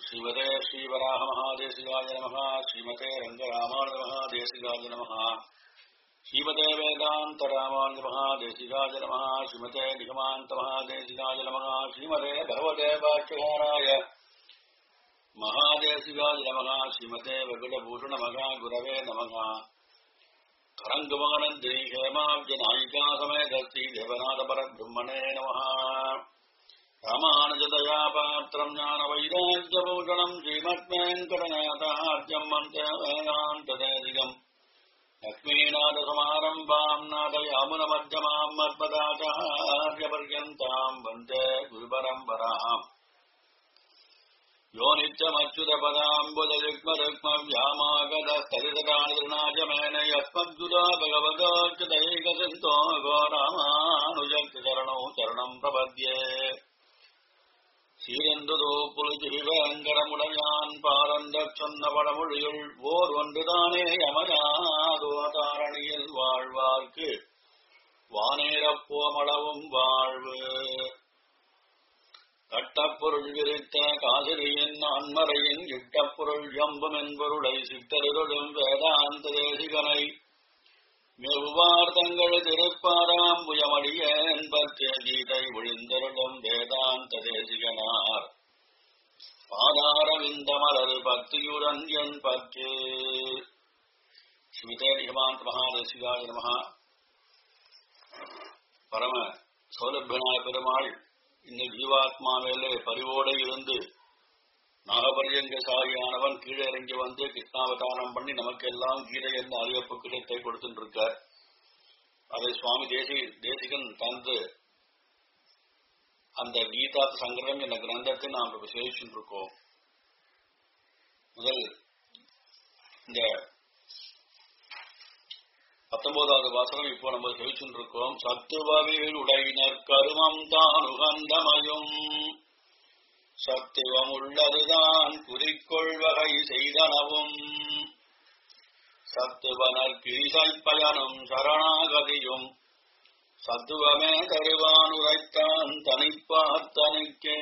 ஸ்ரீமதே ஸ்ரீவராக மகாதேசிகாய நமः ஸ்ரீமதே ரங்கராமானுஜ மகாதேசிகாய நமः ஸ்ரீமதே வேதாந்த ராமானுஜ மகாதேசிகாய நமः ஸ்ரீமதே நிகமாந்த மகாதேசிகாய நமः ஸ்ரீமதே பகவதே பாக்கியகாராய மகாதேசிகாய நமः ஸ்ரீமதே வெகுடபூஷண மகா குரவே நமः तरङ्गमगनन्दी हेमाब्जनायिका समेत श्रीदेवनाथपरब्रह्मणे नमः रामानुजदया पात्रम् ज्ञानवैराग्यभूषणम् श्रीमद्वेङ्कटनाथाद्यम् मन्त्र वेदान्तदेशिकम् लक्ष्मीनाथसमारम्भाम् नाथयामुनमध्यमाम् मद्पदाचार्यपर्यन्ताम् वन्दे गुरुपरम्पराम् यो नित्यमच्युतपदाम्बुजयुग्मरुक्मव्यामागतस्तरितराणिर्णाजमेन यस्मद्गुरो भगवतोच्युतैकसिन्तो घोरामानुजक्तिचरणौ चरणम् प्रपद्ये சீரந்துதோ புலிதிரிவேங்கடமுடையான் பாரந்தச் சொன்ன வடமொழியுள் ஓர் ஒன்றுதானே யமயாதோ தாரணியில் வாழ்வார்க்கு வானேரப்போமளவும் வாழ்வு கட்டப்பொருள் விரித்த காசிரியின் அன்மறையின் இட்டப்பொருள் எம்பும் என்பொருளை சித்தருளும் வேதாந்த தேசிகனை மெவ்வார் தங்கள் திருப்பாராம்புயமடியேன் பற்றிய கீதை ஒழிந்தருளும் வேதாந்த தேசிகனார் பாதாரவிந்த மலர் பக்தியுடன் என் பற்று ஸ்மிதே நிகமாந்த மகாதேசிகாய நமகா பரம சௌலபியனாய பெருமாள் இந்த ஜீவாத்மா மேலே பரிவோடு இருந்து நாகபரியங்க சாரியானவன் கீழே இறங்கி வந்து கிருஷ்ணாவதாரம் பண்ணி நமக்கெல்லாம் கீதை என்ற அறிவிப்பு கிடத்தை கொடுத்துட்டு இருக்கார் அதை சுவாமி தேசி தேசிகன் தந்து அந்த கீதா சங்கரம் என்ற கிரந்தத்தை நாம் இப்ப சேவிச்சுட்டு இருக்கோம் முதல் இந்த பத்தொன்பதாவது வாசகம் இப்போ நம்ம சேவிச்சுட்டு இருக்கோம் சத்துவவில் உடையினர் கருமம் தான் உகந்தமையும் சத்துவம் உள்ளதுதான் குறிக்கொள் வகை செய்தனவும் சத்துவனர் கிரிசை பயனும் சரணாகதியும் சத்துவமே தருவான் உரைத்தான் தனிப்பாத்தனுக்கே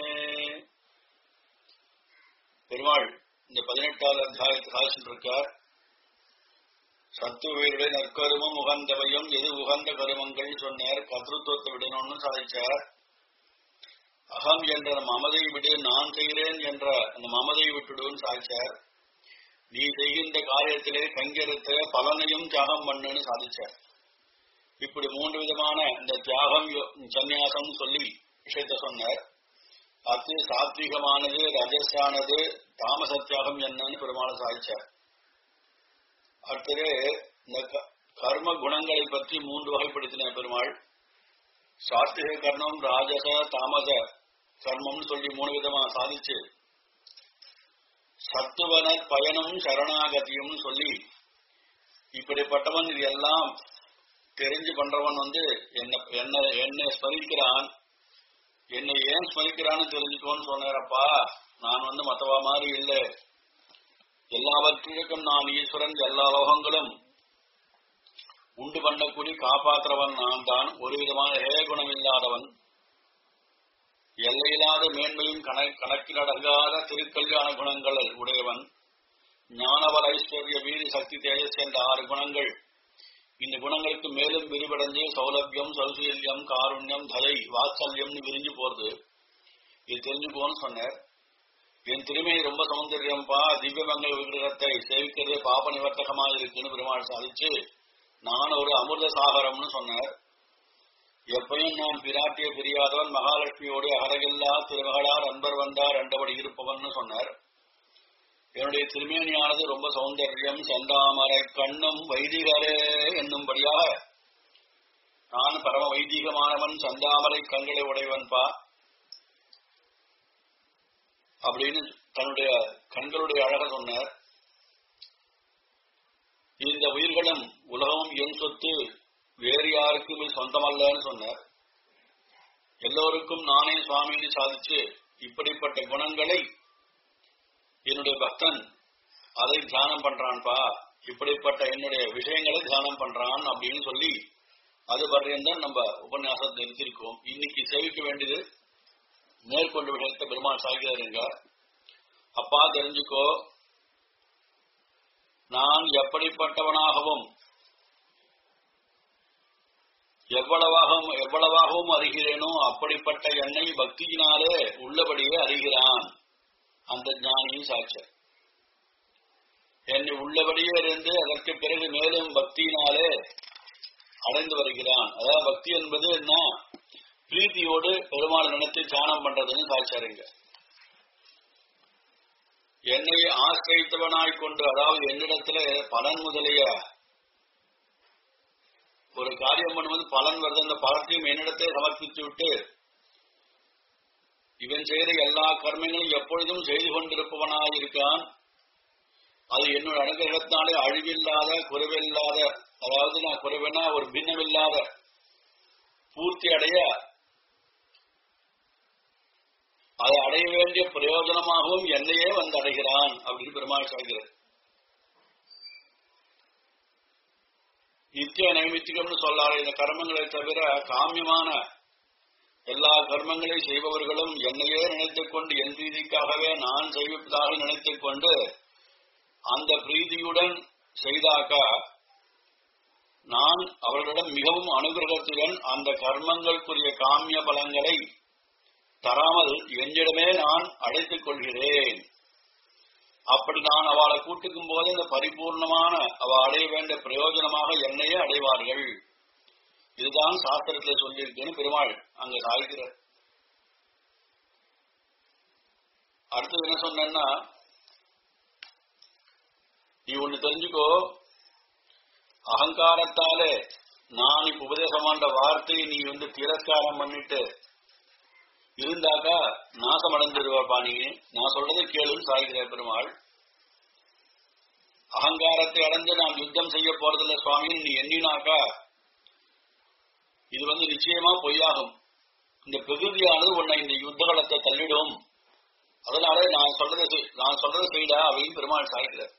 பெருமாள் இந்த பதினெட்டாவது அத்தியாயத்தை சாதிச்சுட்டு இருக்கார் சத்துவருடைய நற்கருமம் உகந்தவையும் எது உகந்த கருமங்கள் சொன்னார் கத்திருத்துவத்தை விடணும்னு சாதிச்சார் அகம் என்ற மமதை விடு நான் செய்கிறேன் என்ற அந்த மமதை விட்டுடுன்னு சாதிச்சார் நீ செய்கின்ற காரியத்திலே கங்கெடுத்த பலனையும் தியாகம் பண்ணுன்னு சாதிச்சார் இப்படி மூன்று விதமான இந்த தியாகம் சந்நியாசம் சொல்லி விஷயத்த சொன்னார் அது சாத்விகமானது ரஜஸானது தாமச தியாகம் என்னன்னு பெருமாள் சாதிச்சார் அடுத்தது இந்த கர்ம குணங்களை பற்றி மூன்று வகைப்படுத்தின பெருமாள் சாத்விக கர்ணம் ராஜச தாமச கர்மம்னு சொல்லி மூணு விதமா சாதிச்சு சத்துவன பயனும் சரணாகதியும் சொல்லி இப்படிப்பட்டவன் இது எல்லாம் தெரிஞ்சு பண்றவன் வந்து என்ன என்ன என்னை ஸ்மரிக்கிறான் என்னை ஏன் ஸ்மரிக்கிறான்னு தெரிஞ்சுக்கோன்னு சொன்னாரப்பா நான் வந்து மத்தவா மாதிரி இல்லை எல்லாவற்றிற்கும் நான் ஈஸ்வரன் எல்லா லோகங்களும் உண்டு பண்ணக்கூடிய காப்பாற்றுறவன் நான் தான் ஒரு விதமான ஹே குணம் இல்லாதவன் எல்லையில்லாத மேன்மையும் கணக்கிலடங்காத திருக்கல்யாண குணங்கள் உடையவன் ஞானவர ஐஸ்வர்ய வீதி சக்தி தேஜஸ் என்ற ஆறு குணங்கள் இந்த குணங்களுக்கு மேலும் விரிவடைஞ்சு சௌலபியம் சௌசீல்யம் காருண்யம் தயை வாத்சல்யம்னு விரிஞ்சு போறது இது தெரிஞ்சுக்கோன்னு சொன்னார் என் திருமை ரொம்ப சௌந்தரியம்பா திவ்யமங்கல விக்கிரகத்தை சேவிக்கிறது பாப நிவர்த்தகமா இருக்குன்னு பெருமாள் சாதிச்சு நான் ஒரு அமிர்த சாகரம்னு சொன்னார் எப்பயும் நான் பிராட்டிய பிரியாதவன் மகாலட்சுமியோடு அகரகில்லா திருமகளார் அன்பர் வந்தார் ரெண்டபடி இருப்பவன் சொன்னார் என்னுடைய திருமேனியானது ரொம்ப சௌந்தர்யம் செந்தாமரை கண்ணும் வைதிகரே என்னும்படியாக நான் பரம வைதிகமானவன் சந்தாமரை கண்களை உடையவன்பா அப்படின்னு தன்னுடைய கண்களுடைய அழக சொன்னார் இந்த உயிர்களும் உலகம் என் சொத்து வேறு யாருக்கும் இது சொந்தமல்லன்னு சொன்னார் எல்லோருக்கும் நானே சுவாமின்னு சாதிச்சு இப்படிப்பட்ட குணங்களை என்னுடைய பக்தன் அதை தியானம் பண்றான்பா இப்படிப்பட்ட என்னுடைய விஷயங்களை தியானம் பண்றான் அப்படின்னு சொல்லி அது பர்யந்தான் நம்ம உபன்யாசத்தை நிறுத்திருக்கோம் இன்னைக்கு சேவிக்க வேண்டியது மேற்கொண்டு விஷயத்தை பெருமாள் சாகிறாருங்க அப்பா தெரிஞ்சுக்கோ நான் எப்படிப்பட்டவனாகவும் எவ்வளவாகவும் எவ்வளவாகவும் அறிகிறேனோ அப்படிப்பட்ட என்னை பக்தியினாலே உள்ளபடியே அறிகிறான் அந்த ஞானியின் சாட்சர் என்னை உள்ளபடியே இருந்து அதற்கு பிறகு மேலும் பக்தியினாலே அடைந்து வருகிறான் அதாவது பக்தி என்பது என்ன பிரீத்தியோடு பெருமாள் நினைத்து தியானம் பண்றதுன்னு சாட்சாருங்க என்னை ஆசிரியத்தவனாய் கொண்டு அதாவது என்னிடத்துல பலன் முதலிய ஒரு காரியம் பண்ணும்போது பலன் வருது அந்த பலத்தையும் என்னிடத்தை சமர்ப்பித்து விட்டு இவன் செய்த எல்லா கர்மங்களும் எப்பொழுதும் செய்து கொண்டிருப்பவனாய் இருக்கான் அது என்னோட அனுகிரகத்தாலே அழிவில்லாத குறைவில்லாத அதாவது நான் குறைவனா ஒரு பின்னமில்லாத பூர்த்தி அடைய அதை அடைய வேண்டிய பிரயோஜனமாகவும் என்னையே வந்து அடைகிறான் அப்படின்னு பெருமாள் சொல்கிறது நித்திய நைமித்திகம்னு சொல்லாத இந்த கர்மங்களை தவிர காமியமான எல்லா கர்மங்களையும் செய்பவர்களும் என்னையே நினைத்துக் கொண்டு என் பிரீதிக்காகவே நான் செய்வதாக நினைத்துக் கொண்டு அந்த பிரீதியுடன் செய்தாக்கா நான் அவர்களிடம் மிகவும் அனுகிரகத்துடன் அந்த கர்மங்களுக்குரிய காமிய பலங்களை தராமல் என்னிடமே நான் அழைத்துக் கொள்கிறேன் அப்படி நான் அவளை கூட்டுக்கும் போது இந்த பரிபூர்ணமான அவ அடைய வேண்டிய பிரயோஜனமாக என்னையே அடைவார்கள் இதுதான் சாஸ்திரத்துல சொல்லியிருக்குன்னு பெருமாள் அங்க சாய்கிறார் அடுத்தது என்ன சொன்னா நீ ஒண்ணு தெரிஞ்சுக்கோ அகங்காரத்தாலே நான் இப்ப உபதேசம் பண்ற வார்த்தையை நீ வந்து திரஸ்காரம் பண்ணிட்டு இருந்தாக்கா நாசம் அடைஞ்சிருவாப்பா நீ நான் சொல்றதை கேளுன்னு சாய்கிற பெருமாள் அகங்காரத்தை அடைஞ்சு நான் யுத்தம் செய்ய போறதில்ல சுவாமின்னு நீ எண்ணினாக்கா இது வந்து நிச்சயமா பொய்யாகும் இந்த பிரகிருதியானது உன்னை இந்த யுத்த களத்தை தள்ளிடும் அதனால நான் சொல்றதை நான் சொல்றதை செய்டா அப்படின்னு பெருமாள் சாய்க்கிறார்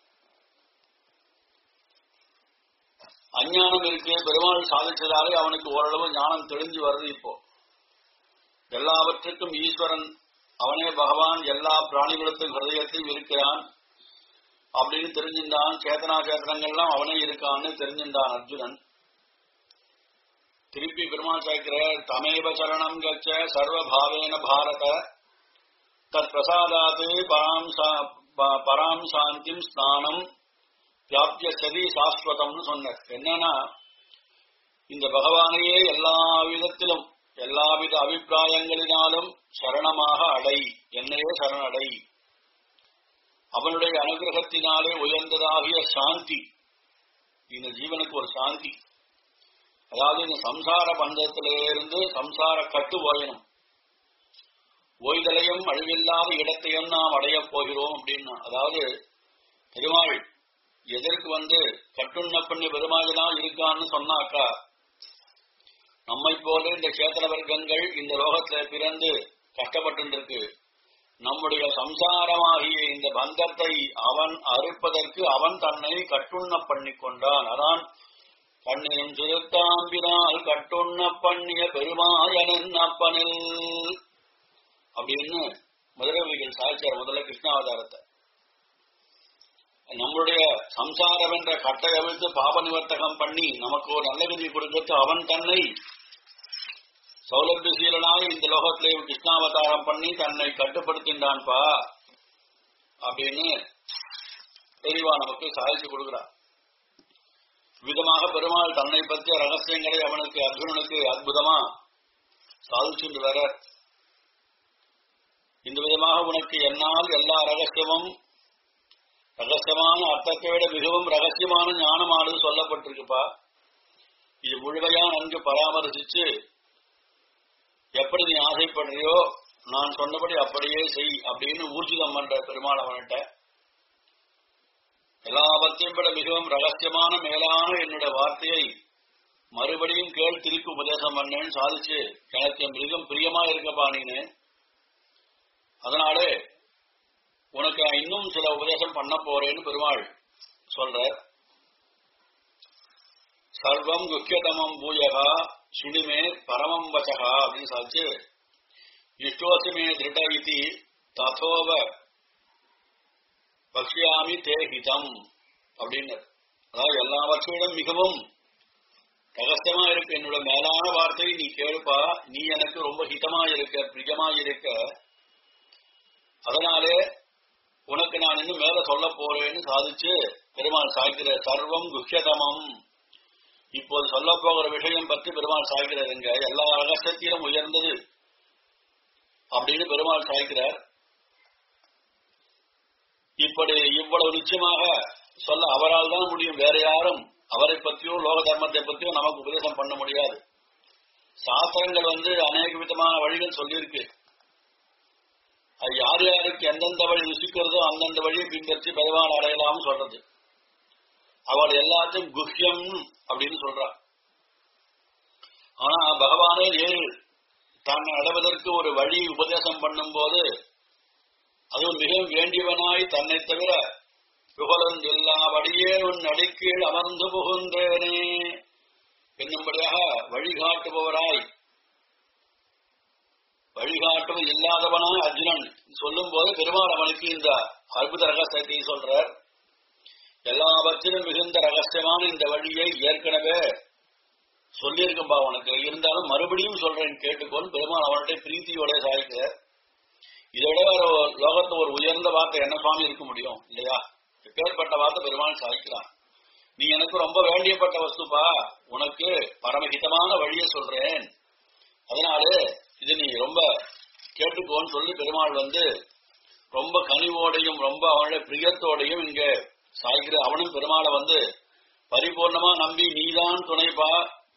அஞ்ஞானம் இருக்கு பெருமாள் சாதிச்சதாலே அவனுக்கு ஓரளவு ஞானம் தெளிஞ்சு வருது இப்போ எல்லாவற்றுக்கும் ஈஸ்வரன் அவனே பகவான் எல்லா பிராணிகளுக்கும் ஹிருதயத்தையும் இருக்கிறான் அப்படின்னு தெரிஞ்சின்றான் சேதனா சேதனங்கள்லாம் அவனே இருக்கான்னு தெரிஞ்சின்றான் அர்ஜுனன் திருப்பி பெருமாள் சாய்க்கிற தமேவ சரணம் கச்ச சர்வபாவேன பாரத தத் பிரசாதாது பராம் பராம் சாந்திம் ஸ்நானம் வியாபிய சதி சாஸ்வதம்னு சொன்னார் என்னன்னா இந்த பகவானையே எல்லா விதத்திலும் எல்லாவித அபிப்பிராயங்களினாலும் சரணமாக அடை என்னையே சரணடை அவனுடைய அனுகிரகத்தினாலே உயர்ந்ததாகிய சாந்தி இந்த ஜீவனுக்கு ஒரு சாந்தி அதாவது இந்த சம்சார பந்தத்திலிருந்து சம்சார கட்டு ஓயணும் ஓய்தலையும் அழிவில்லாத இடத்தையும் நாம் அடையப் போகிறோம் அப்படின்னா அதாவது பெருமாள் எதற்கு வந்து கட்டுண்ண பண்ணி பெருமாள்தான் இருக்கான்னு சொன்னாக்கா நம்மை போல இந்த சேத்தன வர்க்கங்கள் இந்த லோகத்துல பிறந்து கஷ்டப்பட்டு இருக்கு நம்முடைய சம்சாரமாகிய இந்த பந்தத்தை அவன் அறுப்பதற்கு அவன் தன்னை கட்டுண்ண பண்ணி கொண்டான் அதான் பண்ணினும் திருத்தாம்பினால் கட்டுண்ண பண்ணிய பெருமாயனன் அப்பனில் அப்படின்னு முதலவிகள் சாய்ச்சார் முதல்ல கிருஷ்ணாவதாரத்தை நம்முடைய சம்சாரம் என்ற கட்டை அவிழ்த்து பாப நிவர்த்தகம் பண்ணி நமக்கு ஒரு நல்ல கதி கொடுக்கிறது அவன் தன்னை சௌலபியசீலனாக இந்த லோகத்திலே கிருஷ்ணாவதாரம் பண்ணி தன்னை கட்டுப்படுத்தின்றான்பா அப்படின்னு தெளிவா நமக்கு சாதிச்சு கொடுக்கிறார் விதமாக பெருமாள் தன்னை பற்றிய ரகசியங்களை அவனுக்கு அர்ஜுனனுக்கு அற்புதமா சாதிச்சுட்டு வர இந்த விதமாக உனக்கு என்னால் எல்லா ரகசியமும் ரகசியமான அர்த்தத்தை விட மிகவும் ரகசியமான ஞானமானது சொல்லப்பட்டிருக்குப்பா இது முழுமையா நன்கு பராமரிசிச்சு எப்படி நீ ஆசைப்படுறியோ நான் சொன்னபடி அப்படியே செய் அப்படின்னு ஊர்ஜிதம் பண்ற பெருமாள் அவன்கிட்ட எல்லாவற்றையும் விட மிகவும் ரகசியமான மேலான என்னுடைய வார்த்தையை மறுபடியும் கேள் திருப்பி உபதேசம் பண்ணேன்னு சாதிச்சு எனக்கு மிகவும் பிரியமா இருக்கப்பா நீனு அதனாலே உனக்கு நான் இன்னும் சில உபதேசம் பண்ண போறேன்னு பெருமாள் சொல்ற சர்வம் குக்கியதமம் பூயகா சுடிமே பரமம் வச்சகா அப்படின்னு சாதிச்சு இஷ்டோசிமே திருட இது ததோவ பக்ஷியாமி தே ஹிதம் அப்படின்னு அதாவது எல்லாவற்றையும் மிகவும் ரகசியமா இருக்கு என்னோட மேலான வார்த்தை நீ கேளுப்பா நீ எனக்கு ரொம்ப ஹிதமா இருக்க பிரியமா இருக்க அதனாலே உனக்கு நான் இன்னும் மேல சொல்ல போறேன்னு சாதிச்சு பெருமாள் சாய்க்கிற சர்வம் குஹ்யதமம் இப்போது சொல்ல போகிற விஷயம் பற்றி பெருமாள் சாய்க்கிறதுங்க எல்லா ரகசியத்திலும் உயர்ந்தது அப்படின்னு பெருமாள் சாய்க்கிறார் இப்படி இவ்வளவு நிச்சயமாக சொல்ல அவரால் தான் முடியும் வேற யாரும் அவரை பற்றியும் லோக தர்மத்தை பற்றியும் நமக்கு உபதேசம் பண்ண முடியாது சாஸ்திரங்கள் வந்து அநேக விதமான வழிகள் சொல்லியிருக்கு அது யார் யாருக்கு எந்தெந்த வழி ருசிக்கிறதோ அந்தந்த வழியை பின்பற்றி பெருமாள் அடையலாம்னு சொல்றது அவள் எல்லாத்தையும் குஹ்யம் அப்படின்னு சொல்றா ஆனா பகவானே நேரில் தான் அடைவதற்கு ஒரு வழி உபதேசம் பண்ணும் போது அதுவும் மிகவும் வேண்டியவனாய் தன்னை தவிர புகழன் எல்லாபடியே உன் அடிக்கீழ் அமர்ந்து புகுந்தேனே என்னும்படியாக வழிகாட்டுபவராய் வழிகாட்டுவது இல்லாதவனாய் அர்ஜுனன் சொல்லும் போது பெருமாள் அவனுக்கு இந்த அற்புத ரகசியத்தை சொல்றார் எல்லாவற்றிலும் மிகுந்த ரகசியமான இந்த வழியை ஏற்கனவே சொல்லியிருக்கும்பா உனக்கு இருந்தாலும் மறுபடியும் சொல்றேன் கேட்டுக்கொள் பெருமாள் அவனுடைய பிரீத்தியோட சாய்க்கிறார் இதோட ஒரு லோகத்துல ஒரு உயர்ந்த வார்த்தை என்ன சுவாமி இருக்க முடியும் இல்லையா பேர்பட்ட வார்த்தை பெருமாள் சாய்க்கிறான் நீ எனக்கு ரொம்ப வேண்டியப்பட்ட வஸ்துப்பா உனக்கு பரமஹிதமான வழியை சொல்றேன் அதனாலே இது நீ ரொம்ப கேட்டுக்கோன்னு சொல்லி பெருமாள் வந்து ரொம்ப கனிவோடையும் ரொம்ப அவனுடைய பிரியத்தோடையும் இங்க சாய்கிற அவனும் பெருமாளை வந்து பரிபூர்ணமா நம்பி நீதான் துணைப்பா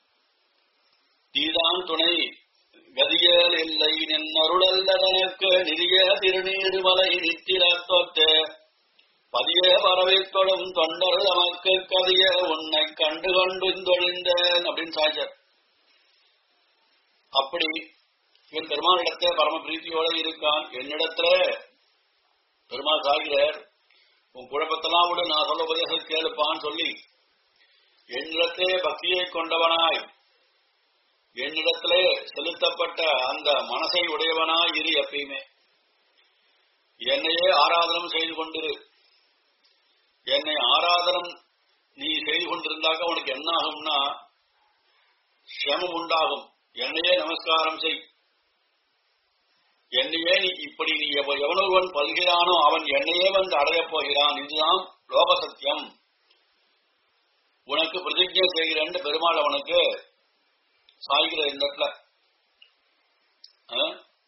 நீதான் துணை கதியல் இல்லை நின்னருளல்ல தனக்கு நிறிய திருநீர்மலை நித்திரத்தொத்து பதிய வரவைத்தொடும் தொண்டர் நமக்கு கதிய உன்னை கண்டு கொண்டு தொழிந்தேன் அப்படின்னு சாய்ச்சார் அப்படி இவன் பெருமாளிடத்துல பரம பிரீத்தியோட இருக்கான் என்னிடத்துல பெருமாள் சாகிறார் உன் குழப்பத்தெல்லாம் விட நான் சொல்ல உபதேசம் கேளுப்பான்னு சொல்லி என்னிடத்தே பக்தியை கொண்டவனாய் என்னிடத்திலே செலுத்தப்பட்ட அந்த மனசை உடையவனாய் இரு எப்பயுமே என்னையே ஆராதனம் செய்து கொண்டிரு என்னை ஆராதனம் நீ செய்து கொண்டிருந்தாக்க உனக்கு என்ன ஆகும்னா சிரமம் உண்டாகும் என்னையே நமஸ்காரம் செய் என்னையே நீ இப்படி நீ எவ- எவனொருவன் பல்கிறானோ அவன் என்னையே வந்து அடையப் போகிறான் இதுதான் லோக சத்தியம் உனக்கு பிரதிஜை செய்கிறேன்னு பெருமாள் அவனுக்கு சாய்கிற இந்த இடத்துல ஆ?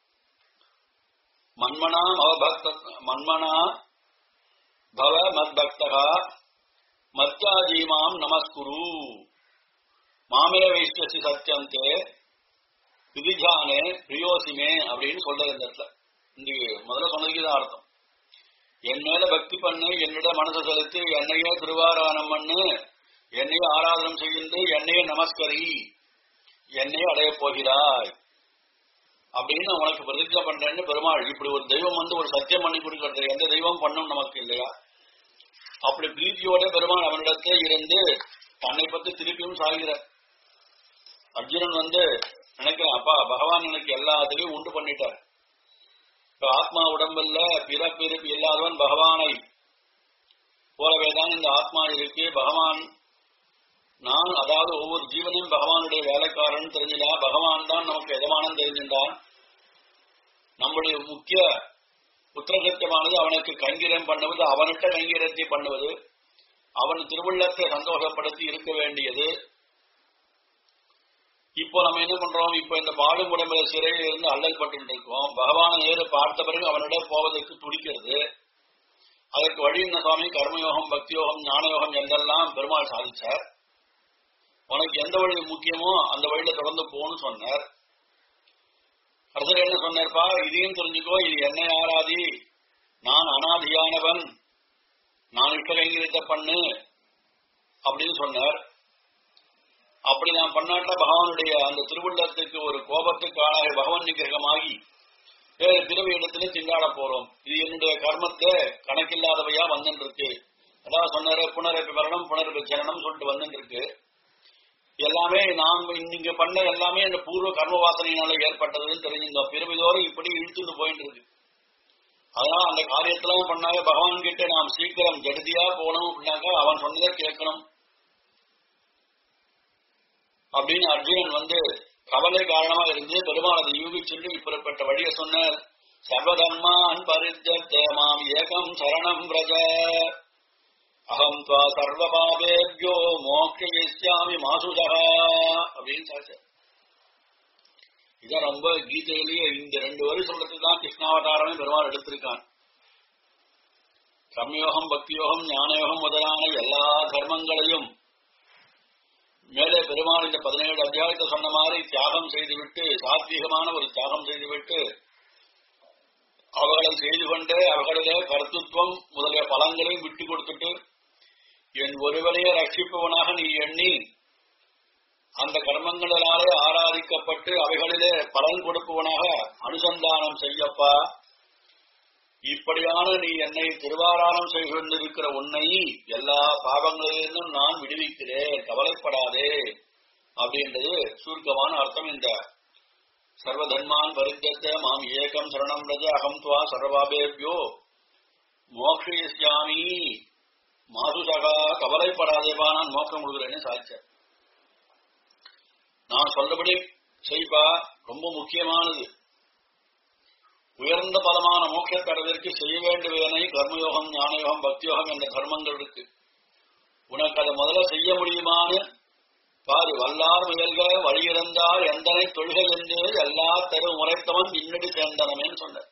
மன்மனா மவபக்த மன்மனா பவ மத்பக்தகா மத்யாஜீமாம் நமஸ்குரு மாமே வைஷ்டசி சத்தியந்தே விதிஜானே பிரியோசிமே அப்படின்னு சொல்றது இந்த இடத்துல இங்க முதல்ல சொன்னதுக்கு தான் அர்த்தம் என் மேல பக்தி பண்ணு என்னிட மனசு செலுத்தி என்னையே திருவாராயணம் பண்ணு என்னையே ஆராதனம் செய்து என்னையே நமஸ்கரி என்னையே அடையப் போகிறாய் அப்படின்னு உனக்கு பிரதிஜை பண்றேன்னு பெருமாள் இப்படி ஒரு தெய்வம் வந்து ஒரு சத்தியம் பண்ணி கொடுக்கறது எந்த தெய்வம் பண்ணும் நமக்கு இல்லையா அப்படி பிரீத்தியோட பெருமாள் அவனிடத்தே இருந்து தன்னை பத்தி திருப்பியும் சாகிற அர்ஜுனன் வந்து நினைக்கிறேன் அப்பா பகவான் எனக்கு எல்லாத்திலையும் உண்டு பண்ணிட்டார் இப்ப ஆத்மா உடம்புல பிறப்பிறப்பு இல்லாதவன் பகவானை போலவேதான் இந்த ஆத்மா இருக்கு பகவான் நான் அதாவது ஒவ்வொரு ஜீவனையும் பகவானுடைய வேலைக்காரன் தெரிஞ்சிடா பகவான் தான் நமக்கு எஜமானம் தெரிஞ்சின்றான் நம்முடைய முக்கிய புத்திரசத்தியமானது அவனுக்கு கங்கிரம் பண்ணுவது அவனிட்ட கங்கிரத்தை பண்ணுவது அவன் திருவுள்ளத்தை சந்தோஷப்படுத்தி இருக்க வேண்டியது இப்போ நம்ம என்ன பண்றோம் இப்போ இந்த பாடும் உடம்புல சிறையில் இருந்து அல்லல் பட்டு இருக்கோம் பகவானை நேரு பார்த்த பிறகு அவனிடம் போவதற்கு துடிக்கிறது அதற்கு வழி என்ன சுவாமி கர்மயோகம் பக்தியோகம் ஞானயோகம் என்றெல்லாம் பெருமாள் சாதிச்சார் உனக்கு எந்த வழி முக்கியமோ அந்த வழியில தொடர்ந்து போன்னு சொன்னார் அடுத்தது என்ன சொன்னார்ப்பா இதையும் தெரிஞ்சுக்கோ இது என்னை ஆராதி நான் அனாதியானவன் நான் இஷ்ட கைங்கரியத்தை பண்ணு அப்படின்னு சொன்னார் அப்படி நான் பண்ணாட்டா பகவானுடைய அந்த திருவுள்ளத்துக்கு ஒரு கோபத்துக்கு ஆளாக பகவான் நிகிரகமாகி வேறு பிறவி இடத்துல திண்டாட போறோம் இது என்னுடைய கர்மத்தை கணக்கில்லாதவையா வந்துருக்கு அதாவது சொன்னாரு புனரப்பி மரணம் புனரப்பி சரணம் சொல்லிட்டு வந்துருக்கு எல்லாமே நாம் நீங்க பண்ண எல்லாமே இந்த பூர்வ கர்ம வாசனையினால ஏற்பட்டதுன்னு தெரிஞ்சிருந்தோம் பிறவிதோறும் இப்படி இழுத்துட்டு போயிட்டு இருக்கு அதனால அந்த காரியத்தெல்லாம் பண்ணாங்க பகவான் கிட்ட நாம் சீக்கிரம் ஜெகதியா போகணும் அப்படின்னாக்கா அவன் சொன்னதை கேட்கணும் அப்படின்னு அர்ஜுனன் வந்து கவலை காரணமா இருந்து பெருமாள் அதை யூகிச்சுண்டு இப்படிப்பட்ட வழியை சொன்னார் சர்வதர்மான் பரித்தே மாம் ஏகம் சரணம் பிரஜ அகம் துவா சர்வபாவேபியோ மோக்ஷயிஷ்யாமி மாசுதா அப்படின்னு சாட்சி இதான் ரொம்ப கீதையிலேயே இந்த ரெண்டு வரி சொல்றதுக்கு தான் கிருஷ்ணாவதாரமே பெருமாள் எடுத்திருக்கான் கர்மயோகம் பக்தியோகம் ஞானயோகம் முதலான எல்லா தர்மங்களையும் மேலே பெருமாள் இந்த பதினேழு அத்தியாயத்தை சொன்ன மாதிரி தியாகம் செய்துவிட்டு சாத்வீகமான ஒரு தியாகம் செய்துவிட்டு அவர்களை செய்து கொண்டு அவர்களிலே கருத்துவம் முதலிய பலங்களையும் விட்டு கொடுத்துட்டு என் ஒருவரையே ரட்சிப்பவனாக நீ எண்ணி அந்த கர்மங்களாலே ஆராதிக்கப்பட்டு அவைகளிலே பலன் கொடுப்பவனாக அனுசந்தானம் செய்யப்பா இப்படியான நீ என்னை திருவாராணம் செய்து கொண்டிருக்கிற உன்னை எல்லா பாவங்களிலிருந்தும் நான் விடுவிக்கிறேன் கவலைப்படாதே அப்படின்றது சுருக்கமான அர்த்தம் இந்த சர்வதன்மான் பரித்தத்த மாம் ஏகம் சரணம் ரஜ அகம் துவா சர்வாபேபியோ மோக்ஷயிஷ்யாமி மாதுசகா கவலைப்படாதேபா நான் மோக்கம் கொடுக்குறேன்னு சாதிச்சார் நான் சொல்லபடி செய்ப்பா ரொம்ப முக்கியமானது உயர்ந்த பலமான மோட்சத்தை அடைவதற்கு செய்ய வேண்டுவதனை கர்மயோகம் ஞானயோகம் பக்தியோகம் என்ற தர்மங்கள் இருக்கு உனக்கு அதை முதல்ல செய்ய முடியுமான்னு பாரு வல்லார் முயல்க வழியிறந்தார் எந்தனை தொழுக என்று எல்லா தெரு முறைத்தவன் இன்னடி சேர்ந்தனமேன்னு சொன்ன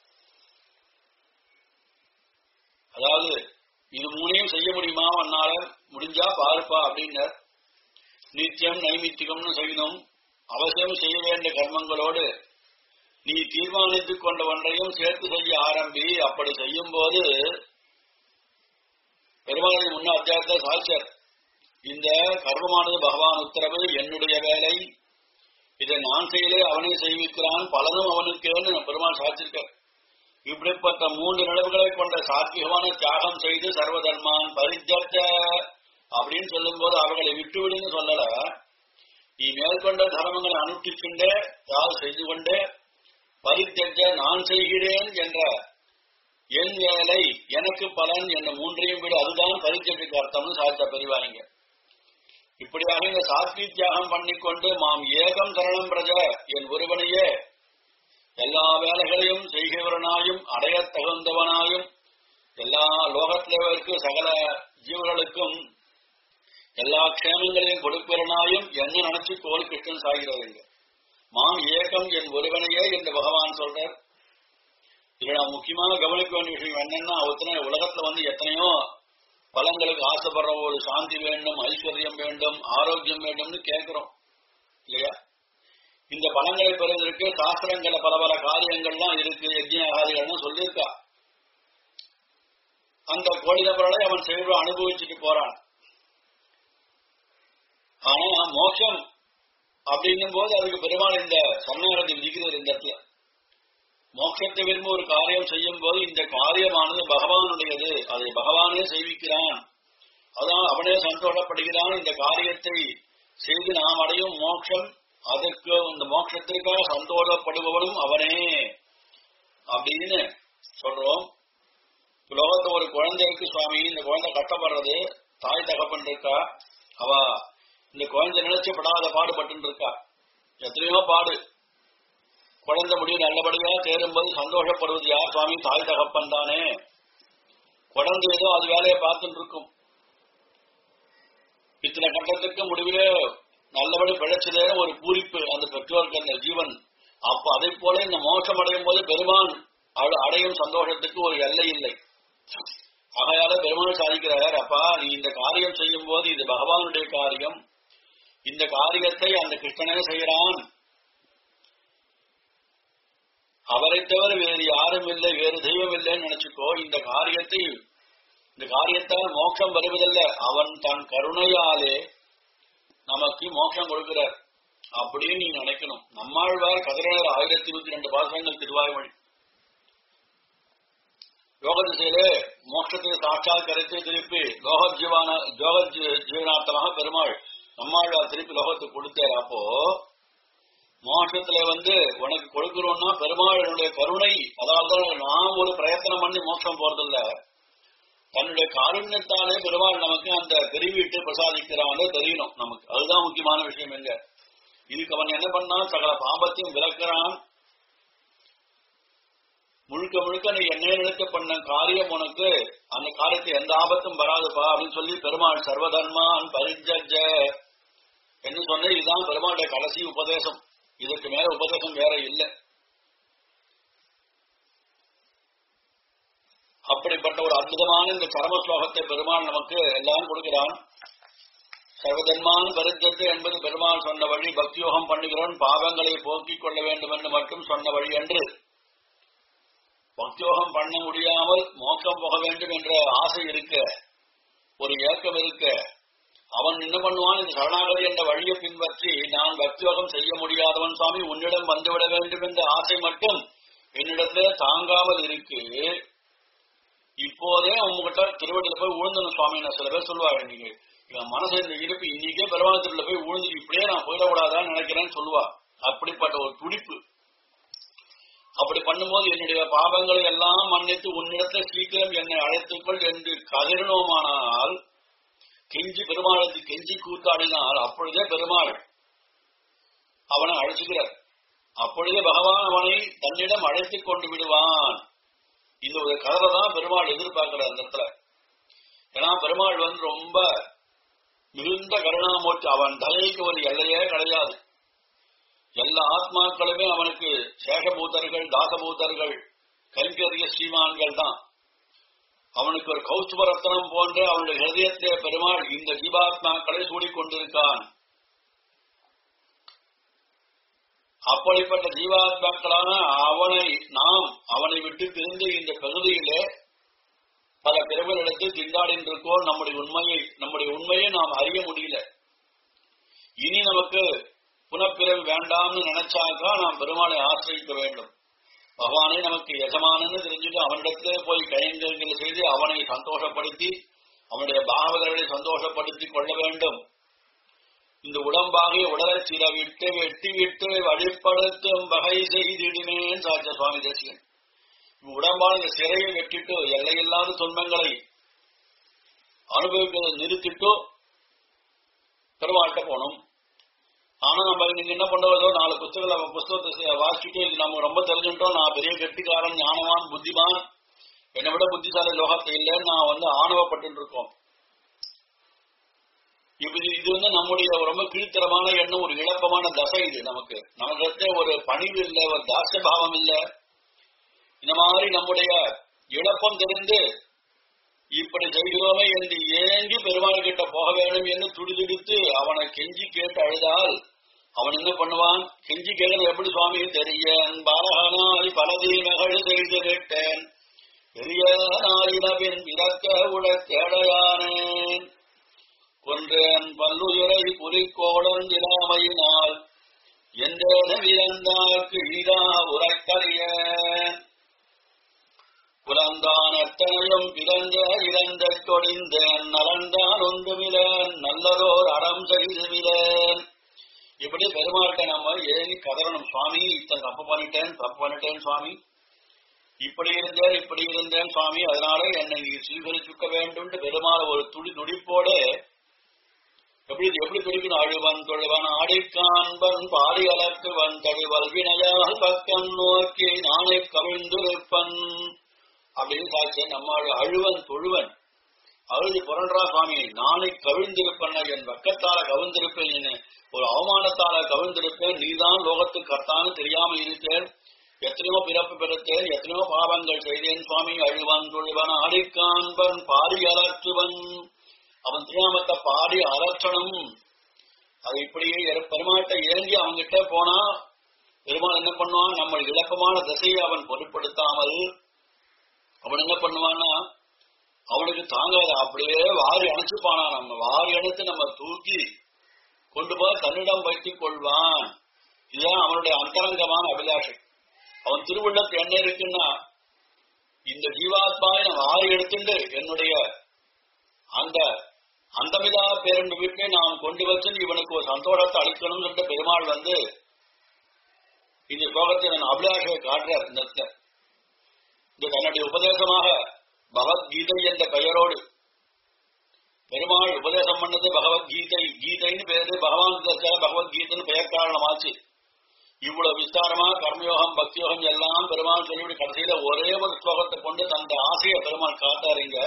அதாவது இது மூணையும் செய்ய முடியுமா உன்னால முடிஞ்சா பாருப்பா அப்படின்னர் நித்தியம் நைமித்திகம்னு செய்யணும் அவசியம் செய்ய வேண்டிய கர்மங்களோடு நீ தீர்மானித்துக் கொண்ட ஒன்றையும் சேர்த்து செய்ய ஆரம்பி அப்படி செய்யும் போது பெருமாளின் முன்ன அத்தியாயத்தை சாட்சர் இந்த கர்மமானது பகவான் உத்தரவு என்னுடைய வேலை இதை நான் செய்யலே அவனே செய்விக்கிறான் பலனும் அவனுக்கேன்னு பெருமாள் சாட்சிருக்கார் இப்படிப்பட்ட மூன்று நிலவுகளை கொண்ட சாத்விகமான தியாகம் செய்து சர்வதர்மான் பரிஜத்த அப்படின்னு சொல்லும் போது அவர்களை விட்டுவிடுன்னு சொல்லல நீ மேற்கொண்ட தர்மங்களை அனுஷ்டிச்சுண்டே யார் செய்து கொண்டே பரித்தெற்ற நான் செய்கிறேன் என்ற என் வேலை எனக்கு பலன் என்ற மூன்றையும் விட அதுதான் பரித்தெற்றுக்கு அர்த்தம்னு சாதித்த பெரியவாங்க இப்படியாக இந்த சாத்வி தியாகம் பண்ணிக்கொண்டு மாம் ஏகம் சரணம் பிரஜ என் ஒருவனையே எல்லா வேலைகளையும் செய்கிறவனாயும் அடையத் தகுந்தவனாயும் எல்லா லோகத்திலவருக்கு சகல ஜீவர்களுக்கும் எல்லா க்ஷேமங்களையும் கொடுப்பவனாயும் என்ன நினைச்சு கோல் கிருஷ்ணன் சாகிறவங்க மாம் ஏகம் என் ஒருவனையே என்று பகவான் சொல்றார் இதுல நான் முக்கியமாக கவனிக்க வேண்டிய விஷயம் என்னன்னா ஒருத்தனை உலகத்துல வந்து எத்தனையோ பலங்களுக்கு ஆசைப்படுற ஒரு சாந்தி வேண்டும் ஐஸ்வர்யம் வேண்டும் ஆரோக்கியம் வேண்டும்னு கேட்கிறோம் இல்லையா இந்த பலங்களை பெறுவதற்கு சாஸ்திரங்கள பல பல காரியங்கள்லாம் இருக்கு யஜ்யாகாதிகள்னு சொல்லியிருக்கா அந்த கோடித பொருளை அவன் செய்வ அனுபவிச்சுட்டு போறான் ஆனா மோட்சம் அப்படிங்கும் போது அதுக்கு பெருமாள் இந்த சரணாகதி விதிக்கிறது இந்த இடத்துல மோட்சத்தை விரும்ப ஒரு காரியம் செய்யும் போது இந்த காரியமானது பகவானுடையது அதை பகவானே செய்விக்கிறான் அதான் அவனே சந்தோஷப்படுகிறான் இந்த காரியத்தை செய்து நாம் அடையும் மோட்சம் அதற்கு இந்த மோட்சத்திற்காக சந்தோஷப்படுபவனும் அவனே அப்படின்னு சொல்றோம் லோகத்துல ஒரு குழந்தை இருக்கு சுவாமி இந்த குழந்தை கஷ்டப்படுறது தாய் தகப்பன் இருக்கா அவ இந்த குழந்தை நினைச்சு படாத பாடுபட்டு இருக்கா எத்தனையோ பாடு குழந்தை முடிவு நல்லபடியா தேரும்போது சந்தோஷப்படுவது யார் சுவாமி தாய் தகப்பன் தானே குழந்தை ஏதோ அது வேலையை பார்த்துட்டு இருக்கும் இத்தனை கட்டத்துக்கு முடிவிலே நல்லபடி பிழைச்சதே ஒரு பூரிப்பு அந்த பெற்றோருக்கு அந்த ஜீவன் அப்ப அதை போல இந்த மோசம் அடையும் போது பெருமான் அடையும் சந்தோஷத்துக்கு ஒரு எல்லை இல்லை ஆகையால பெருமாள் சாதிக்கிறார் அப்பா நீ இந்த காரியம் செய்யும் போது இது பகவானுடைய காரியம் இந்த காரியத்தை அந்த கிருஷ்ணனே செய்யறான் அவரை தவிர வேறு யாரும் இல்லை வேறு தெய்வம் இல்லைன்னு நினைச்சுக்கோ இந்த காரியத்தை இந்த காரியத்தால் மோட்சம் வருவதல்ல அவன் தன் கருணையாலே நமக்கு மோட்சம் கொடுக்கிறார் அப்படின்னு நீ நினைக்கணும் நம்மாழ்வார் கதிரனர் ஆயிரத்தி இருபத்தி ரெண்டு பாசங்கள் திருவாய்மொழி யோக திசையிலே மோட்சத்தை சாட்சாத் கரைத்து திருப்பி லோக ஜீவான யோக ஜீவனார்த்தமாக பெருமாள் நம்மாழ்வார் திருப்பி லோகத்துக்கு கொடுத்தார் அப்போ மோட்சத்துல வந்து உனக்கு கொடுக்கிறோம்னா பெருமாளுடைய கருணை அதாவது நாம் ஒரு பிரயத்தனம் பண்ணி மோட்சம் போறதில்ல தன்னுடைய காருண்யத்தாலே பெருமாள் நமக்கு அந்த தெரிவிட்டு பிரசாதிக்கிறான்னு தெரியணும் நமக்கு அதுதான் முக்கியமான விஷயம் எங்க இதுக்கு அவன் என்ன பண்ணான் சகல பாம்பத்தையும் விளக்குறான் முழுக்க முழுக்க நீ என்ன நினைத்து பண்ண காரியம் உனக்கு அந்த காரியத்தை எந்த ஆபத்தும் வராதுப்பா அப்படின்னு சொல்லி பெருமாள் சர்வதர்மான் பரிஜஜ என்று சொன்ன இதுதான் பெருமாளுடைய கடைசி உபதேசம் இதற்கு மேல உபதேசம் வேற இல்லை அப்படிப்பட்ட ஒரு அற்புதமான இந்த கர்ம ஸ்லோகத்தை பெருமாள் நமக்கு எல்லாம் கொடுக்கிறான் சர்வதன்மான் பரித்தத்து என்பது பெருமாள் சொன்ன வழி பக்தியோகம் பண்ணுகிறோன் பாவங்களை போக்கிக் கொள்ள வேண்டும் என்று மட்டும் சொன்ன வழி என்று பக்தியோகம் பண்ண முடியாமல் மோட்சம் போக வேண்டும் என்ற ஆசை இருக்க ஒரு ஏக்கம் இருக்க அவன் என்ன பண்ணுவான் இந்த சரணாகதி என்ற வழியை பின்பற்றி நான் பக்தியோகம் செய்ய முடியாதவன் சுவாமி உன்னிடம் வந்துவிட வேண்டும் என்ற ஆசை மட்டும் என்னிடத்துல தாங்காமல் இருக்கு இப்போதே உங்ககிட்ட திருவடியில போய் விழுந்தணும் சுவாமி நான் சில பேர் சொல்லுவாங்க நீங்க என் மனசு இந்த இருப்பு இன்னைக்கே பெருமாள் திருவிழா போய் விழுந்து இப்படியே நான் போயிடக்கூடாதான்னு நினைக்கிறேன்னு சொல்லுவா அப்படிப்பட்ட ஒரு துடிப்பு அப்படி பண்ணும்போது என்னுடைய பாவங்களை எல்லாம் மன்னித்து உன்னிடத்தை சீக்கிரம் என்னை அழைத்துக்கொள் என்று கதிரணுமானால் கெஞ்சி பெருமாளுக்கு கெஞ்சி கூத்தாடினால் அப்பொழுதே பெருமாள் அவனை அழைச்சுக்கிறார் அப்பொழுதே பகவான் அவனை தன்னிடம் அழைத்துக் கொண்டு விடுவான் இந்த ஒரு கதவை தான் பெருமாள் எதிர்பார்க்கிறார் அந்த இடத்துல ஏன்னா பெருமாள் வந்து ரொம்ப மிகுந்த கருணாமூர்த்தி அவன் தலைக்கு ஒரு எல்லையே கிடையாது எல்லா ஆத்மாக்களுமே அவனுக்கு சேஷபூதர்கள் தாசபூதர்கள் கைங்கரிய ஸ்ரீமான்கள் தான் அவனுக்கு ஒரு கௌஸ்துவரத்தனம் போன்ற அவனுடைய ஹிருதயத்திலே பெருமாள் இந்த ஜீவாத்மாக்களை சூடிக்கொண்டிருக்கான் அப்படிப்பட்ட ஜீவாத்மாக்களான அவனை நாம் அவனை விட்டு பிரிந்து இந்த பகுதியிலே பல பிறகுகளிடத்தில் திண்டாடின்றிருக்கோம் நம்முடைய உண்மையை நம்முடைய உண்மையை நாம் அறிய முடியல இனி நமக்கு புனப்பிறவி வேண்டாம்னு நினைச்சாக்கா நாம் பெருமாளை ஆசிரியிக்க வேண்டும் பகவானே நமக்கு எஜமானன்னு தெரிஞ்சுட்டு அவனிடத்திலே போய் கைங்கரியங்களை செய்து அவனை சந்தோஷப்படுத்தி அவனுடைய பாகவதர்களை சந்தோஷப்படுத்தி கொள்ள வேண்டும் இந்த உடம்பாகிய உடலை சில விட்டு வெட்டி விட்டு வழிப்படுத்தும் வகை செய்திடுமேன் சாச்ச சுவாமி தேசிகன் உடம்பால் இந்த சிறையை வெட்டிட்டு எல்லையில்லாத துன்பங்களை அனுபவிப்பதை நிறுத்திட்டு பெருமாள்கிட்ட போனோம் ஆனா நம்ம நீங்க என்ன பண்றதோ நாலு புத்தகங்களை புஸ்தகத்தை வாசிச்சுட்டு இது நம்ம ரொம்ப தெரிஞ்சுட்டோம் நான் பெரிய கெட்டிக்காரன் ஞானவான் புத்திமான் என்னை விட புத்திசாலி லோகத்தை இல்லைன்னு நான் வந்து ஆணவப்பட்டு இருக்கோம் இப்ப இது வந்து நம்முடைய ரொம்ப கீழ்த்தரமான எண்ணம் ஒரு இழப்பமான தசை இது நமக்கு நமக்கு ஒரு பணிவு இல்லை ஒரு தாசிய பாவம் இல்லை இந்த மாதிரி நம்முடைய இழப்பம் தெரிந்து இப்படி செய்கிறோமே என்று ஏங்கி பெருமாள் கிட்ட போக வேண்டும் என்று துடிதுடித்து அவனை கெஞ்சி கேட்டு அழுதால் அவன் என்ன பண்ணுவான் கெஞ்சி கேட்கறது எப்படி சுவாமி தெரியன் பாலகனாய் பலதி மகள் செய்து விட்டேன் பெரிய நாயினவின் இறக்க உட தேடையானேன் கொன்றேன் பல்லுயிரை குறிக்கோளன் இல்லாமையினால் என்றேன விரந்தாக்கு ஈரா உரைக்கறியேன் புலந்தான் எத்தனையும் பிறந்த இறந்த கொடிந்தேன் நலந்தான் ஒன்றுமிலேன் நல்லதோர் அறம் செய்துமிலேன் இப்படி பெருமாள்கிட்ட நம்ம ஏறி கதறணும் சுவாமி இத்தனை தப்பு பண்ணிட்டேன் தப்பு பண்ணிட்டேன் சுவாமி இப்படி இருந்தேன் இப்படி இருந்தேன் சுவாமி அதனால என்னை நீ சுவீகரிச்சுக்க வேண்டும் பெருமாள் ஒரு துடி துடிப்போட எப்படி எப்படி துடிக்கணும் அழுவன் தொழுவன் ஆடிக்காண்பன் பாடி அலர்த்துவன் தழுவல் வினையால் பக்கம் நோக்கி நானே கவிழ்ந்திருப்பன் அப்படின்னு சாட்சி நம்ம அழுவன் தொழுவன் அழுது புரண்டா சுவாமி நானே கவிழ்ந்திருப்பேன் என் பக்கத்தால கவிழ்ந்திருப்பேன் ஒரு அவமானத்தால கவிழ்ந்திருப்பேன் நீதான் லோகத்துக்கு கர்த்தான்னு தெரியாமல் இருந்தேன் எத்தனையோ பிறப்பு பெறுத்தேன் எத்தனையோ பாவங்கள் செய்தேன் சுவாமி அழுவன் தொழுவன் ஆடிக்காண்பன் பாடி அலற்றுவன் அவன் திருநாமத்தை பாடி அலற்றணும் அது இப்படியே பெருமாட்டை ஏங்கி அவங்கிட்ட போனா பெருமாள் என்ன பண்ணுவான் நம்ம இழப்பமான திசையை அவன் பொருட்படுத்தாமல் அவன் என்ன பண்ணுவான்னா அவனுக்கு தாங்காத அப்படியே வாரி அணைச்சுப்பானா நம்ம வாரி அணைத்து நம்ம தூக்கி கொண்டு போய் தன்னிடம் வைத்துக் கொள்வான் இதுதான் அவனுடைய அந்தரங்கமான அபிலாஷை அவன் திருவுள்ளத்து என்ன இருக்குன்னா இந்த ஜீவாத்மாவை நான் வாரி எடுத்துட்டு என்னுடைய அந்த அந்தமிதா பேரண்டு வீட்டை நாம் கொண்டு வச்சு இவனுக்கு ஒரு சந்தோஷத்தை அளிக்கணும் பெருமாள் வந்து இந்த ஸ்லோகத்தை நான் அபிலாஷை காட்டுறார் இந்த இடத்துல. இது தன்னுடைய உபதேசமாக பகவத்கீதை என்ற பெயரோடு பெருமாள் உபதேசம் பண்ணது பகவத்கீதை கீதைன்னு பேரு பகவான் பகவத்கீதைன்னு பெயர் காரணமாச்சு இவ்வளவு விஸ்தாரமா கர்மயோகம் பக்தியோகம் எல்லாம் பெருமாள் சொல்லிவிட்டு கடைசியில ஒரே ஒரு ஸ்லோகத்தை கொண்டு தந்த ஆசையை பெருமாள் காட்டாருங்க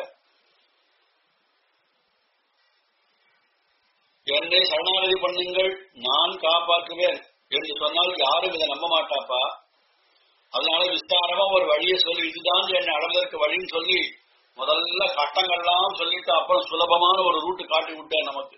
என்னை சரணாகதி பண்ணுங்கள் நான் காப்பாற்றுவேன் என்று சொன்னால் யாரும் இதை நம்ப மாட்டாப்பா அதனால விஸ்தாரமா ஒரு வழியை சொல்லி இதுதான் என்னை அடைவதற்கு வழின்னு சொல்லி முதல்ல கட்டங்கள்லாம் சொல்லிட்டு அப்புறம் சுலபமான ஒரு ரூட்டு காட்டி விட்டேன் நமக்கு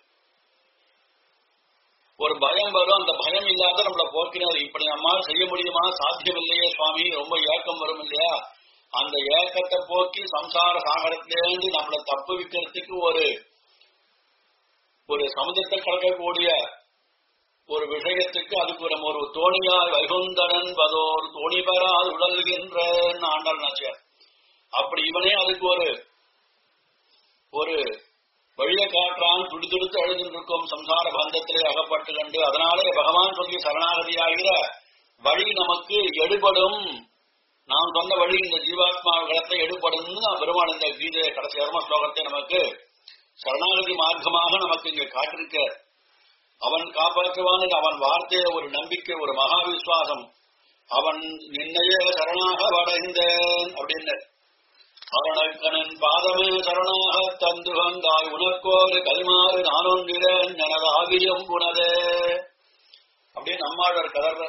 ஒரு பயம் வரும் அந்த பயம் இல்லாத நம்மள போக்கினார் இப்படி நம்மால் செய்ய முடியுமா சாத்தியம் இல்லையே சுவாமி ரொம்ப ஏக்கம் வரும் இல்லையா அந்த ஏக்கத்தை போக்கி சம்சார சாகரத்திலேருந்து நம்மளை தப்பு வைக்கிறதுக்கு ஒரு ஒரு சமுதிரத்தை கடக்கக்கூடிய ஒரு விஷயத்துக்கு அதுக்கு நம்ம ஒரு தோணியாய் வைகுந்தரன் பதோர் தோணி பெறாது உடல்கின்ற ஆண்டாள் நாச்சியார் அப்படி இவனே அதுக்கு ஒரு ஒரு வழியை காற்றான் துடி துடித்து எழுதிருக்கும் சம்சார பந்தத்திலே அகப்பட்டு கண்டு அதனாலே பகவான் சொல்லி சரணாகதியாகிற வழி நமக்கு எடுபடும் நாம் சொன்ன வழி இந்த ஜீவாத்மாக்களத்தை எடுபடும் பெருமாள் இந்த கீதை கடைசி கர்ம ஸ்லோகத்தை நமக்கு சரணாகதி மார்க்கமாக நமக்கு இங்க காட்டிருக்க அவன் காப்பாற்றுவான் அவன் வார்த்தைய ஒரு நம்பிக்கை ஒரு மகா விசுவாசம் அவன் நின்னையே சரணாக வடைந்தேன் அப்படின்னு அவனக்கணன் பாதமே சரணாக தந்து வந்தாய் உனக்கோரு கல்மாறு நானொன்றிறேன் எனது ஆவியம் உனதே அப்படின்னு நம்மாழ்வார் கதற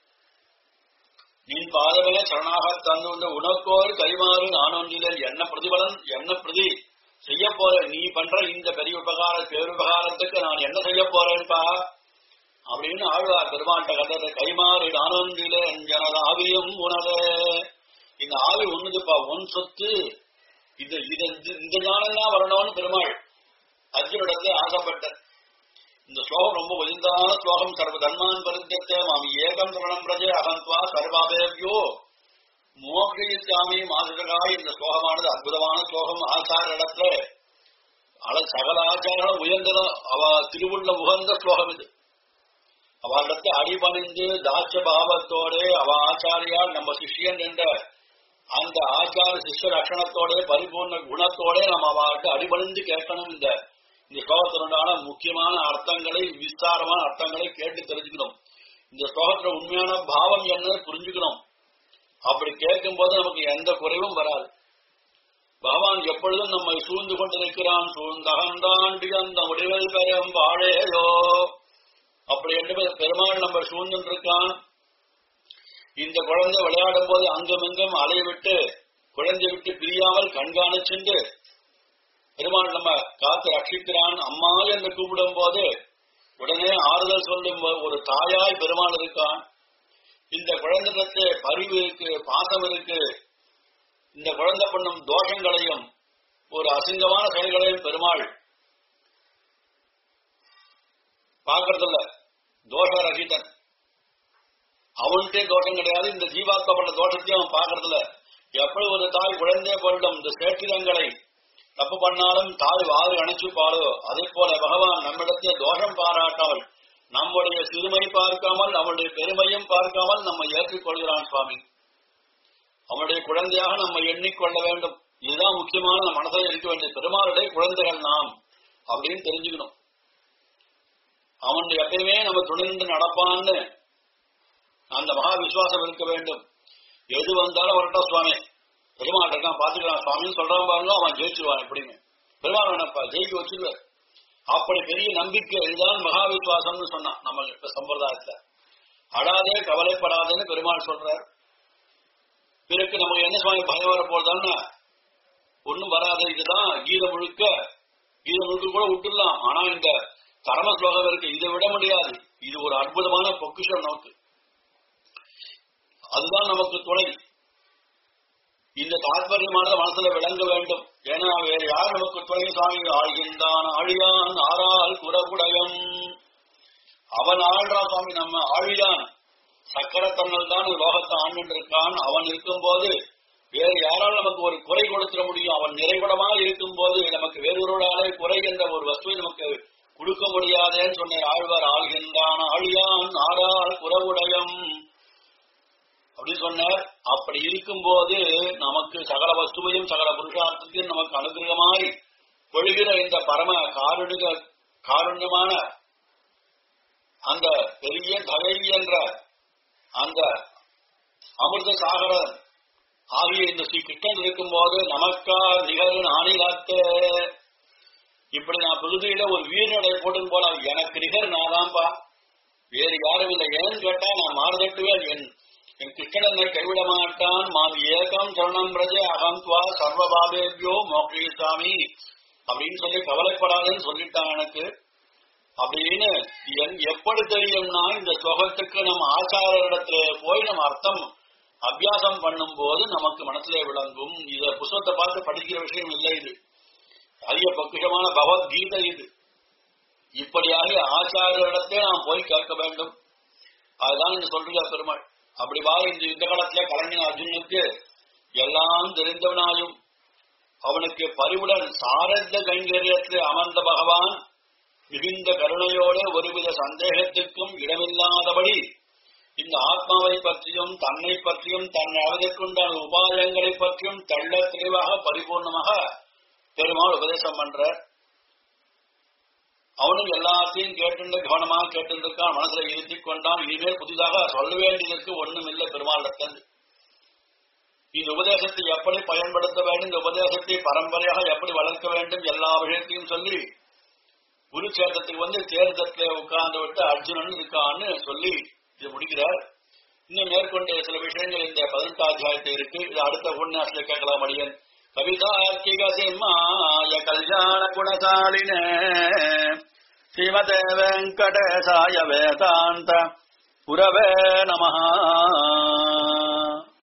நீ பாதமே சரணாக தந்து வந்த உனக்கோரு கைமாறு நானொன்றிலேன் என்ன பிரதிபலன் என்ன பிரதி செய்ய போற நீ பண்ற இந்த பெரிய உபகார பேருபகாரத்துக்கு நான் என்ன செய்ய போறேன்பா அப்படின்னு ஆழ்வார் பெருமாட்ட கதை கைமாறு நானொன்றிலேன் எனது ஆவியம் உனதே இந்த ஆவி ஒண்ணுதுப்பா ஒன் சொத்து இது இது இந்த ஞானம் வரணும்னு பெருமாள் அர்ஜுனிடத்துல ஆசைப்பட்ட இந்த ஸ்லோகம் ரொம்ப உயர்ந்தான ஸ்லோகம் சர்வ தன்மான் பருத்தத்தை மாமி ஏகம் சரணம் பிரஜை அகந்த்வா சர்வாபேவியோ மோகிசாமி மாசுகாய் இந்த ஸ்லோகமானது அற்புதமான ஸ்லோகம் ஆச்சார இடத்துல அல சகல ஆச்சாரம் உயர்ந்தத அவ திருவுள்ள உகந்த ஸ்லோகம் இது அவளிடத்தை அடிபணிந்து தாட்ச பாவத்தோட அவ ஆச்சாரியால் நம்ம சிஷ்யன் என்ற அந்த ஆச்சார சிஷ்ய லட்சணத்தோட பரிபூர்ண குணத்தோட நம்ம அவர்கிட்ட அடிபணிந்து கேட்கணும் இந்த இந்த ஸ்லோகத்தினுடான முக்கியமான அர்த்தங்களை விஸ்தாரமான அர்த்தங்களை கேட்டு தெரிஞ்சுக்கணும் இந்த ஸ்லோகத்துல உண்மையான பாவம் என்னன்னு புரிஞ்சுக்கணும் அப்படி கேட்கும் போது நமக்கு எந்த குறைவும் வராது பகவான் எப்பொழுதும் நம்மை சூழ்ந்து கொண்டிருக்கிறான் சூழ்ந்தகந்தாண்டி அந்த முடிவில் பெறும் வாழேயோ அப்படி என்று பெருமாள் நம்ம சூழ்ந்து இருக்கான் இந்த குழந்தை விளையாடும் போது அங்குமிங்கும் அலைய விட்டு குழந்தை விட்டு பிரியாமல் கண்காணிச்சுண்டு பெருமாள் நம்ம காத்து ரட்சிக்கிறான் அம்மா என்று கூப்பிடும் போது உடனே ஆறுதல் சொல்லும் ஒரு தாயாய் பெருமாள் இருக்கான் இந்த குழந்தைக்கு பரிவு இருக்கு பாசம் இருக்கு இந்த குழந்தை பண்ணும் தோஷங்களையும் ஒரு அசிங்கமான செயல்களையும் பெருமாள் பார்க்கறதில்ல தோஷ ரகிதன் அவன்கிட்டே தோஷம் கிடையாது இந்த ஜீவாத்மா பண்ண தோஷத்தையும் அவன் பார்க்கறதில்ல எப்படி ஒரு தாய் குழந்தை கொள்ளும் இந்த சேற்றிடங்களை தப்பு பண்ணாலும் தாய் வாறு அணைச்சுப்பாளோ அதே போல பகவான் நம்மிடத்தே தோஷம் பாராட்டாமல் நம்முடைய சிறுமை பார்க்காமல் நம்முடைய பெருமையும் பார்க்காமல் நம்ம ஏற்றுக்கொள்கிறான் சுவாமி அவனுடைய குழந்தையாக நம்ம எண்ணிக்கொள்ள வேண்டும் இதுதான் முக்கியமான நம்ம மனதில் இருக்க வேண்டிய பெருமாளுடைய குழந்தைகள் நாம் அப்படின்னு தெரிஞ்சுக்கணும் அவன் எப்பயுமே நம்ம துணிந்து நடப்பான்னு அந்த மகா விசுவாசம் இருக்க வேண்டும் எது வந்தாலும் வரட்டும் சுவாமி பெருமாள் இருக்கான் பாத்துக்கலாம் சுவாமின்னு சொல்றான் பாருங்க அவன் ஜெயிச்சிருவான் எப்படின்னு பெருமாள் வேணப்பா ஜெயிக்க வச்சிருவார் அப்படி பெரிய நம்பிக்கை இதுதான் மகா விசுவாசம்னு சொன்னான் நம்ம இப்ப சம்பிரதாயத்துல அடாதே கவலைப்படாதேன்னு பெருமாள் சொல்றார் பிறகு நமக்கு என்ன சுவாமி பயம் வர போறதான்னா ஒண்ணும் வராது இதுதான் கீத முழுக்க கீத முழுக்க கூட விட்டுடலாம் ஆனா இந்த கர்ம ஸ்லோகம் இருக்கு இதை விட முடியாது இது ஒரு அற்புதமான பொக்கிஷம் நமக்கு அதுதான் நமக்கு துணை இந்த தாத்பரியமானது மனசுல விளங்க வேண்டும் ஏன்னா வேற யார் நமக்கு துணை சுவாமி ஆழ்கின்றான் ஆழியான் ஆறால் குறகுடயம் அவன் ஆழ்றான் சுவாமி நம்ம ஆழியான் சக்கரத்தன்னல் தான் லோகத்தை ஆண்டு இருக்கான் அவன் இருக்கும்போது வேறு யாரால் நமக்கு ஒரு குறை கொடுத்துட முடியும் அவன் நிறைகுடமாக இருக்கும் போது நமக்கு வேறொருவராலே குறை என்ற ஒரு வஸ்துவை நமக்கு கொடுக்க முடியாதேன்னு சொன்ன ஆழ்வார் ஆழ்கின்றான் ஆழியான் ஆறால் குறவுடையம் அப்படி சொன்னார் அப்படி இருக்கும்போது நமக்கு சகல வஸ்துவையும் சகல புருஷார்த்தத்தையும் நமக்கு அனுகிரகமாய் பொழுகிற இந்த பரம காருணிக காருண்யமான அந்த பெரிய தகை என்ற அந்த அமிர்த சாகரன் ஆகிய இந்த ஸ்ரீ கிருஷ்ணன் இருக்கும்போது நமக்கா நிகழ் நாணிலாத்த இப்படி நான் புதுதியில ஒரு வீரநடை போட்டு போல எனக்கு நிகர் நான் தான்ப்பா வேறு யாரும் இல்லை ஏன்னு கேட்டா நான் மாறுதட்டுவேன் என் என் கிருஷ்ணன் என்னை கைவிட மாட்டான் மாம் ஏகம் சரணம் பிரஜ அகம் துவா சர்வபாபேபியோ மோக்ஷாமி அப்படின்னு சொல்லி கவலைப்படாதுன்னு சொல்லிட்டான் எனக்கு அப்படின்னு என் எப்படி தெரியும்னா இந்த ஸ்லோகத்துக்கு நம்ம ஆச்சாரிடத்துல போய் நம்ம அர்த்தம் அபியாசம் பண்ணும் போது நமக்கு மனசுல விளங்கும் இத புஸ்தகத்தை பார்த்து படிக்கிற விஷயம் இல்லை இது அரிய பொக்கிஷமான பகவத்கீதை இது இப்படியாக ஆச்சாரியிடத்தே நாம் போய் கேட்க வேண்டும் அதுதான் இங்க சொல்றீங்க பெருமாள் அப்படி வா இந்த யுத்த காலத்துல கலைஞர் அர்ஜுனுக்கு எல்லாம் தெரிந்தவனாயும் அவனுக்கு பரிவுடன் சாரந்த கைங்கரியத்தில் அமர்ந்த பகவான் மிகுந்த கருணையோடு ஒருவித சந்தேகத்திற்கும் இடமில்லாதபடி இந்த ஆத்மாவை பற்றியும் தன்னை பற்றியும் தன்னை அடைவதற்குண்டான உபாயங்களை பற்றியும் தள்ள தெளிவாக பரிபூர்ணமாக பெருமாள் உபதேசம் பண்ற அவனும் எல்லாத்தையும் கேட்டு கவனமாக கேட்டுருக்கான் மனசுல இருத்தி கொண்டான் இனிமேல் புதிதாக சொல்ல வேண்டியதற்கு ஒண்ணும் இல்லை பெருமாளிடத்தன் இந்த உபதேசத்தை எப்படி பயன்படுத்த வேண்டும் இந்த உபதேசத்தை பரம்பரையாக எப்படி வளர்க்க வேண்டும் எல்லா விஷயத்தையும் சொல்லி குருச்சேத்திரத்துக்கு வந்து தேர்தத்துல உட்கார்ந்து விட்டு அர்ஜுனன் இருக்கான்னு சொல்லி இது முடிக்கிறார் இன்னும் மேற்கொண்டு சில விஷயங்கள் இந்த பதினெட்டாம் அத்தியாயத்தை இருக்கு இது அடுத்த உபன்யாசத்துல கேட்கலாம் அடியன் கவிதார்த்திக சிம்மாய கல்யாண குணசாலின ஸ்ரீமதே வெங்கடேசாய வேதாந்த புரவே நமஹா